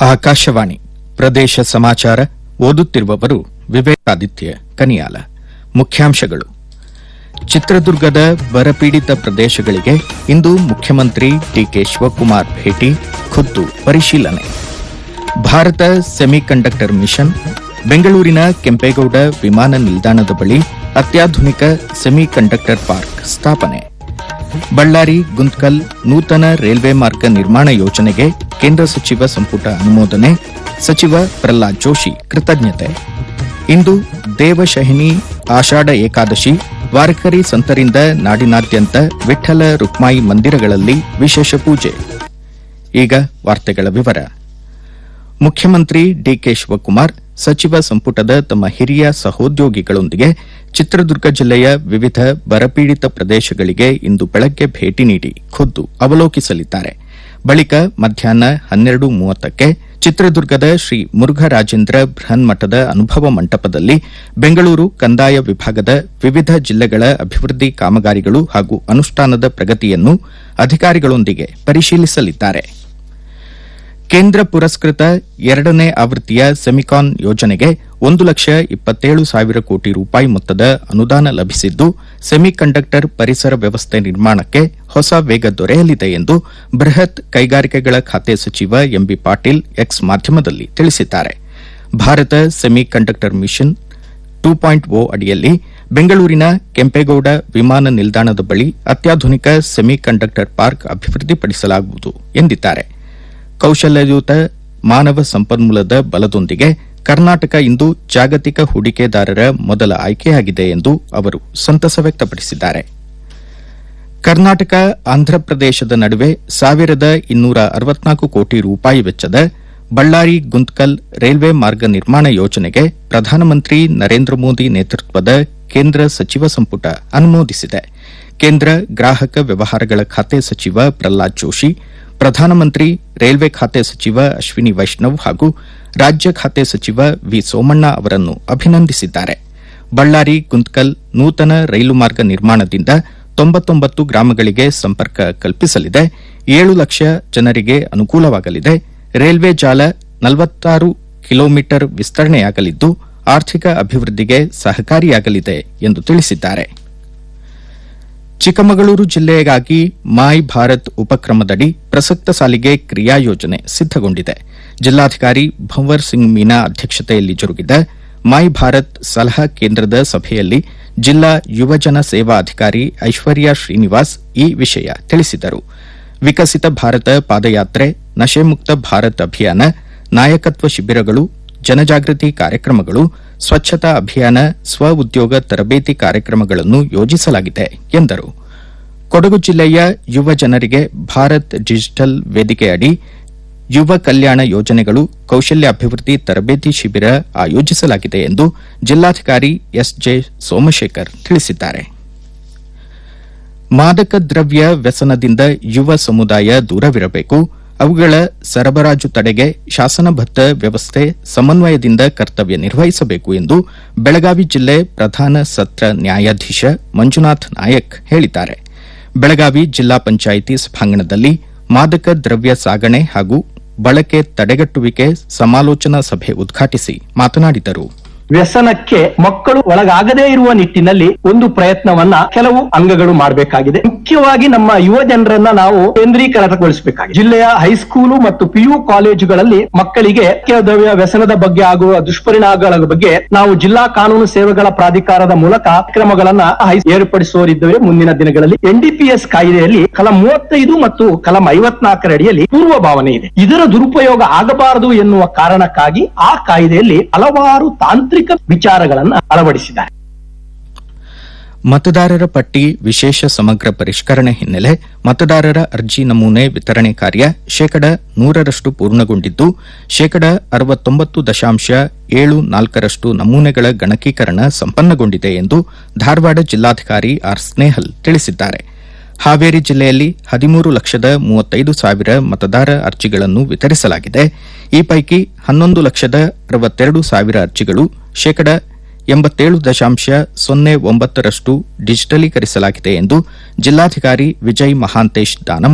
ಆಕಾಶವಾಣಿ ಪ್ರದೇಶ ಸಮಾಚಾರ ಓದುತ್ತಿರುವವರು ವಿವೇಕಾದಿತ್ಯ ಕನಿಯಾಲ ಮುಖ್ಯಾಂಶಗಳು ಚಿತ್ರದುರ್ಗದ ಬರಪೀಡಿತ ಪ್ರದೇಶಗಳಿಗೆ ಇಂದು ಮುಖ್ಯಮಂತ್ರಿ ಡಿಕೆ ಶಿವಕುಮಾರ್ ಭೇಟಿ ಖುದ್ದು ಪರಿಶೀಲನೆ ಭಾರತ ಸೆಮಿಕಂಡಕ್ಟರ್ ಮಿಷನ್ ಬೆಂಗಳೂರಿನ ಕೆಂಪೇಗೌಡ ವಿಮಾನ ನಿಲ್ದಾಣದ ಬಳಿ ಅತ್ಯಾಧುನಿಕ ಸೆಮಿಕಂಡಕ್ಟರ್ ಪಾರ್ಕ್ ಸ್ಥಾಪನೆ ಬಳ್ಳಾರಿ ಗುಂತ್ಕಲ್ ನೂತನ ರೈಲ್ವೆ ಮಾರ್ಗ ನಿರ್ಮಾಣ ಯೋಜನೆಗೆ ಕೇಂದ್ರ ಸಚಿವ ಸಂಪುಟ ಅನುಮೋದನೆ ಸಚಿವ ಪ್ರಹ್ಲಾದ್ ಜೋಶಿ ಕೃತಜ್ಞತೆ ಇಂದು ದೇವಶಹಿನಿ ಆಷಾಢ ಏಕಾದಶಿ ವಾರಕರಿ ಸಂತರಿಂದ ನಾಡಿನಾದ್ಯಂತ ವಿಠ್ಠಲ ರುಕ್ಮಾಯಿ ಮಂದಿರಗಳಲ್ಲಿ ವಿಶೇಷ ಪೂಜೆ ಈಗ ವಾರ್ತೆಗಳ ವಿವರ ಮುಖ್ಯಮಂತ್ರಿ ಡಿಕೆ ಶಿವಕುಮಾರ್ ಸಚಿವ ಸಂಪುಟದ ತಮ್ಮ ಹಿರಿಯ ಸಹೋದ್ಯೋಗಿಗಳೊಂದಿಗೆ ಚಿತ್ರದುರ್ಗ ಜಿಲ್ಲೆಯ ವಿವಿಧ ಬರಪೀಡಿತ ಪ್ರದೇಶಗಳಿಗೆ ಇಂದು ಬೆಳಗ್ಗೆ ಭೇಟಿ ನೀಡಿ ಖುದ್ದು ಅವಲೋಕಿಸಲಿದ್ದಾರೆ ಬಳಿಕ ಮಧ್ಯಾಹ್ನ ಹನ್ನೆರಡು ಮೂವತ್ತಕ್ಕೆ ಚಿತ್ರದುರ್ಗದ ಶ್ರೀ ಮುರುಘರಾಜೇಂದ್ರ ಬೃಹನ್ಮಠದ ಅನುಭವ ಮಂಟಪದಲ್ಲಿ ಬೆಂಗಳೂರು ಕಂದಾಯ ವಿಭಾಗದ ವಿವಿಧ ಜಿಲ್ಲೆಗಳ ಅಭಿವೃದ್ಧಿ ಕಾಮಗಾರಿಗಳು ಹಾಗೂ ಅನುಷ್ಠಾನದ ಪ್ರಗತಿಯನ್ನು ಅಧಿಕಾರಿಗಳೊಂದಿಗೆ ಪರಿಶೀಲಿಸಲಿದ್ದಾರೆ ಕೇಂದ್ರ ಪುರಸ್ಕೃತ ಎರಡನೇ ಆವೃತ್ತಿಯ ಸೆಮಿಕಾನ್ ಯೋಜನೆಗೆ ಒಂದು ಲಕ್ಷ ಇಪ್ಪತ್ತೇಳು ಸಾವಿರ ಕೋಟಿ ರೂಪಾಯಿ ಮೊತ್ತದ ಅನುದಾನ ಲಭಿಸಿದ್ದು ಸೆಮಿಕಂಡಕ್ಟರ್ ಪರಿಸರ ವ್ಯವಸ್ಥೆ ನಿರ್ಮಾಣಕ್ಕೆ ಹೊಸ ವೇಗ ದೊರೆಯಲಿದೆ ಎಂದು ಬೃಹತ್ ಕೈಗಾರಿಕೆಗಳ ಖಾತೆ ಸಚಿವ ಎಂಬಿ ಪಾಟೀಲ್ ಎಕ್ಸ್ ಮಾಧ್ಯಮದಲ್ಲಿ ತಿಳಿಸಿದ್ದಾರೆ Bharat semiconductor mission two point O ಅಡಿಯಲ್ಲಿ ಬೆಂಗಳೂರಿನ ಕೆಂಪೇಗೌಡ ವಿಮಾನ ನಿಲ್ದಾಣದ ಬಳಿ ಅತ್ಯಾಧುನಿಕ ಸೆಮಿಕಂಡಕ್ಟರ್ ಪಾರ್ಕ್ ಅಭಿವೃದ್ಧಿಪಡಿಸಲಾಗುವುದು ಎಂದಿದ್ದಾರೆ ಕೌಶಲ್ಯಯುತ ಮಾನವ ಸಂಪನ್ಮೂಲದ ಬಲದೊಂದಿಗೆ ಕರ್ನಾಟಕ ಇಂದು ಜಾಗತಿಕ ಹೂಡಿಕೆದಾರರ ಮೊದಲ ಆಯ್ಕೆಯಾಗಿದೆ ಎಂದು ಅವರು ಸಂತಸ ವ್ಯಕ್ತಪಡಿಸಿದ್ದಾರೆ ಕರ್ನಾಟಕ ಆಂಧ್ರಪ್ರದೇಶದ ನಡುವೆ ಸಾವಿರದ ಇನ್ನೂರ ಅರವತ್ನಾಲ್ಕು ಕೋಟಿ ರೂಪಾಯಿ ವೆಚ್ಚದ ಬಳ್ಳಾರಿ ಗುಂತ್ಕಲ್ ರೈಲ್ವೆ ಮಾರ್ಗ ನಿರ್ಮಾಣ ಯೋಜನೆಗೆ ಪ್ರಧಾನಮಂತ್ರಿ ನರೇಂದ್ರ ಮೋದಿ ನೇತೃತ್ವದ ಕೇಂದ್ರ ಸಚಿವ ಸಂಪುಟ ಅನುಮೋದಿಸಿದೆ ಕೇಂದ್ರ ಗ್ರಾಹಕ ವ್ಯವಹಾರಗಳ ಖಾತೆ ಸಚಿವ ಪ್ರಹ್ಲಾದ್ ಜೋಶಿ ಪ್ರಧಾನಮಂತ್ರಿ ರೈಲ್ವೆ ಖಾತೆ ಸಚಿವ ಅಶ್ವಿನಿ ವೈಷ್ಣವ್ ಹಾಗೂ ರಾಜ್ಯ ಖಾತೆ ಸಚಿವ ವಿ ಸೋಮಣ್ಣ ಅವರನ್ನು ಅಭಿನಂದಿಸಿದ್ದಾರೆ ಬಳ್ಳಾರಿ ಗುಂತ್ಕಲ್ ನೂತನ ರೈಲು ಮಾರ್ಗ ನಿರ್ಮಾಣದಿಂದ ತೊಂಬತ್ತೊಂಬತ್ತು ಗ್ರಾಮಗಳಿಗೆ ಸಂಪರ್ಕ ಕಲ್ಪಿಸಲಿದೆ ಏಳು ಲಕ್ಷ ಜನರಿಗೆ ಅನುಕೂಲವಾಗಲಿದೆ ರೈಲ್ವೆ ಜಾಲ ನಲವತ್ತಾರು ಕಿಲೋಮೀಟರ್ ವಿಸ್ತರಣೆಯಾಗಲಿದ್ದು ಆರ್ಥಿಕ ಅಭಿವೃದ್ಧಿಗೆ ಸಹಕಾರಿಯಾಗಲಿದೆ ಎಂದು ತಿಳಿಸಿದ್ದಾರೆ ಚಿಕ್ಕಮಗಳೂರು ಜಿಲ್ಲೆಗಾಗಿ ಮಾಯ್ ಭಾರತ್ ಉಪಕ್ರಮದಡಿ ಪ್ರಸಕ್ತ ಸಾಲಿಗೆ ಕ್ರಿಯಾ ಯೋಜನೆ ಸಿದ್ದಗೊಂಡಿದೆ ಜಿಲ್ಲಾಧಿಕಾರಿ ಭಂವರ್ ಸಿಂಗ್ ಮೀನಾ ಅಧ್ಯಕ್ಷತೆಯಲ್ಲಿ ಜರುಗಿದ ಮಾಯ್ ಭಾರತ್ ಸಲಹಾ ಕೇಂದ್ರದ ಸಭೆಯಲ್ಲಿ ಜಿಲ್ಲಾ ಯುವಜನ ಸೇವಾ ಅಧಿಕಾರಿ ಐಶ್ವರ್ಯ ಶ್ರೀನಿವಾಸ್ ಈ ವಿಷಯ ತಿಳಿಸಿದರು ವಿಕಸಿತ ಭಾರತ ಪಾದಯಾತ್ರೆ ನಶೆಮುಕ್ತ ಭಾರತ್ ಅಭಿಯಾನ ನಾಯಕತ್ವ ಶಿಬಿರಗಳು ಜನಜಾಗೃತಿ ಕಾರ್ಯಕ್ರಮಗಳು ಸ್ವಚ್ಛತಾ ಅಭಿಯಾನ ಸ್ವ ಉದ್ಯೋಗ ತರಬೇತಿ ಕಾರ್ಯಕ್ರಮಗಳನ್ನು ಯೋಜಿಸಲಾಗಿದೆ ಎಂದರು ಕೊಡಗು ಜಿಲ್ಲೆಯ ಯುವ ಜನರಿಗೆ ಭಾರತ್ ಡಿಜಿಟಲ್ ವೇದಿಕೆಯಡಿ ಯುವ ಕಲ್ಯಾಣ ಯೋಜನೆಗಳು ಕೌಶಲ್ಯಾಭಿವೃದ್ಧಿ ತರಬೇತಿ ಶಿಬಿರ ಆಯೋಜಿಸಲಾಗಿದೆ ಎಂದು ಜಿಲ್ಲಾಧಿಕಾರಿ ಎಸ್ಜೆ ಸೋಮಶೇಖರ್ ತಿಳಿಸಿದ್ದಾರೆ ಮಾದಕ ದ್ರವ್ಯ ವ್ಯಸನದಿಂದ ಯುವ ಸಮುದಾಯ ದೂರವಿರಬೇಕು ಅವುಗಳ ಸರಬರಾಜು ತಡೆಗೆ ಶಾಸನಬದ್ದ ವ್ಯವಸ್ಥೆ ಸಮನ್ವಯದಿಂದ ಕರ್ತವ್ಯ ನಿರ್ವಹಿಸಬೇಕು ಎಂದು ಬೆಳಗಾವಿ ಜಿಲ್ಲೆ ಪ್ರಧಾನ ಸತ್ರ ನ್ಯಾಯಾಧೀಶ ಮಂಜುನಾಥ್ ನಾಯಕ್ ಹೇಳಿದ್ದಾರೆ ಬೆಳಗಾವಿ ಜಿಲ್ಲಾ ಪಂಚಾಯಿತಿ ಸಭಾಂಗಣದಲ್ಲಿ ಮಾದಕ ದ್ರವ್ಯ ಸಾಗಣೆ ಹಾಗೂ ಬಳಕೆ ತಡೆಗಟ್ಟುವಿಕೆ ಸಮಾಲೋಚನಾ ಸಭೆ ಉದ್ಘಾಟಿಸಿ ಮಾತನಾಡಿದರು ವ್ಯಸನಕ್ಕೆ ಮಕ್ಕಳು ಒಳಗಾಗದೇ ಇರುವ ನಿಟ್ಟಿನಲ್ಲಿ ಒಂದು ಪ್ರಯತ್ನವನ್ನ ಕೆಲವು ಅಂಗಗಳು ಮಾಡಬೇಕಾಗಿದೆ ಮುಖ್ಯವಾಗಿ ನಮ್ಮ ಯುವ ಜನರನ್ನ ನಾವು ಕೇಂದ್ರೀಕರಣಗೊಳಿಸಬೇಕಾಗಿದೆ ಜಿಲ್ಲೆಯ ಹೈಸ್ಕೂಲು ಮತ್ತು ಪಿಯು ಕಾಲೇಜುಗಳಲ್ಲಿ ಮಕ್ಕಳಿಗೆ ದ್ರವ್ಯ ವ್ಯಸನದ ಬಗ್ಗೆ ಆಗುವ ದುಷ್ಪರಿಣಾಮಗಳ ಬಗ್ಗೆ ನಾವು ಜಿಲ್ಲಾ ಕಾನೂನು ಸೇವೆಗಳ ಪ್ರಾಧಿಕಾರದ ಮೂಲಕ ಕ್ರಮಗಳನ್ನ ಹೈ- ಏರ್ಪಡಿಸುವರಿದ್ದೇವೆ ಮುಂದಿನ ದಿನಗಳಲ್ಲಿ ಎನ್ಡಿಪಿಎಸ್ ಕಾಯ್ದೆಯಲ್ಲಿ ಕಲಂ ಮೂವತ್ತೈದು ಮತ್ತು ಕಲಂ ಐವತ್ನಾಲ್ಕರ ಅಡಿಯಲ್ಲಿ ಪೂರ್ವ ಭಾವನೆ ಇದೆ ಇದರ ದುರುಪಯೋಗ ಆಗಬಾರದು ಎನ್ನುವ ಕಾರಣಕ್ಕಾಗಿ ಆ ಕಾಯ್ದೆಯಲ್ಲಿ ಹಲವಾರು ತಾಂತ್ರಿಕ ವಿಚಾರಗಳನ್ನ ಅಳವಡಿಸಿದ್ದಾರೆ ಮತದಾರರ ಪಟ್ಟಿ ವಿಶೇಷ ಸಮಗ್ರ ಪರಿಷ್ಕರಣೆ ಹಿನ್ನೆಲೆ ಮತದಾರರ ಅರ್ಜಿ ನಮೂನೆ ವಿತರಣೆ ಕಾರ್ಯ ಶೇಕಡ ನೂರರಷ್ಟು ಪೂರ್ಣಗೊಂಡಿದ್ದು ಶೇಕಡ ಅರವತ್ತೊಂಬತ್ತು ದಶಾಂಶ ಏಳು ನಾಲ್ಕರಷ್ಟು ನಮೂನೆಗಳ ಗಣಕೀಕರಣ ಸಂಪನ್ನಗೊಂಡಿದೆ ಎಂದು ಧಾರವಾಡ ಜಿಲ್ಲಾಧಿಕಾರಿ ಆರ್ ಸ್ನೇಹಲ್ ತಿಳಿಸಿದ್ದಾರೆ ಹಾವೇರಿ ಜಿಲ್ಲೆಯಲ್ಲಿ ಹದಿಮೂರು ಲಕ್ಷದ ಮೂವತ್ತೈದು ಸಾವಿರ ಮತದಾರ ಅರ್ಜಿಗಳನ್ನು ವಿತರಿಸಲಾಗಿದೆ ಈ ಪೈಕಿ ಹನ್ನೊಂದು ಲಕ್ಷದ ಅರವತ್ತೆರಡು ಸಾವಿರ ಅರ್ಜಿಗಳು ಶೇಕಡ ಎಂಬತ್ತೇಳು ದಶಾಂಶ ಸೊನ್ನೆ ಒಂಬತ್ತರಷ್ಟು ಡಿಜಿಟಲೀಕರಿಸಲಾಗಿದೆ ಎಂದು ಜಿಲ್ಲಾಧಿಕಾರಿ ವಿಜಯ್ ಮಹಾಂತೇಶ್ ದಾನಮ್ಮ